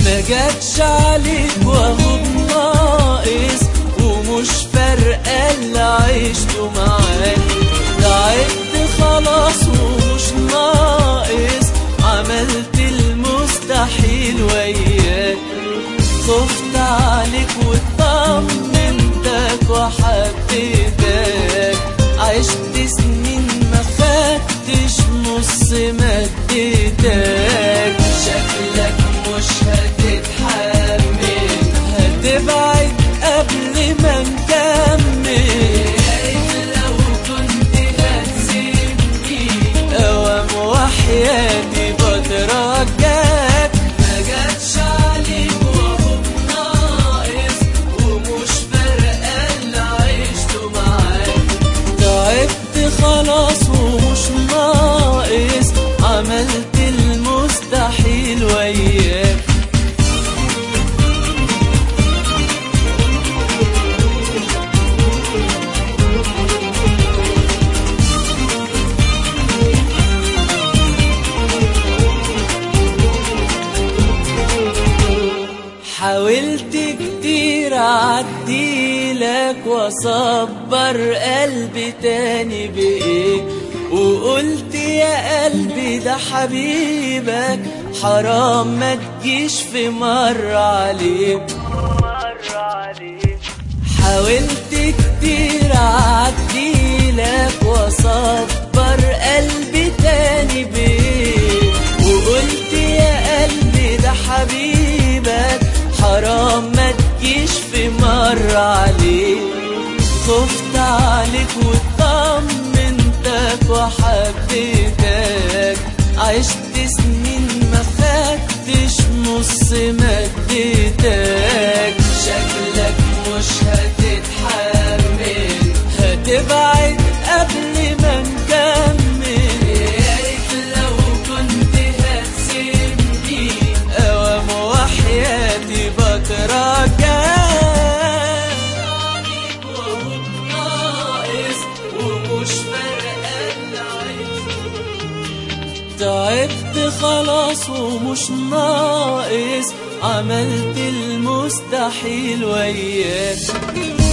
ما جاتش عليك وهو بناقص ومش فارقة اللي عشته معاك تعبت خلاص ومش ناقص عملت المستحيل وياك خفت عليك وطمنتك وحبيتك عشت سنين ما خدتش نص ما اديتك شكلك مش هتتحمل هتبعد قبل ما نكمل لو كنت هتسيبني اوام وحياتي بترجاك ما جاتش عليك وهو ناقص ومش فارقه اللي عشته معاك تعبت خلاص ومش ناقص عملت المستحيل وياك حاولت كتير اعديلك واصبر قلبي تاني بايه وقلت يا قلبي ده حبيبك حرام ما تجيش في مرة عليه حاولت كتير اعديلك واصبر قلبي تاني بيه وقلت يا قلبي ده حبيبك حرام ما تجيش في مرة عليه خفت عليك وطمنتك وحبيتك عشت سنين ما خدتش نص ما اديتك شكلك مش هتتحمل هتبعد قبل ما نكمل يا ريت لو كنت هتسيبني اوام وحياتي بترجاك عليك وهو ناقص ومش فارقه اللي عايزه تعبت خلاص ومش ناقص عملت المستحيل وياك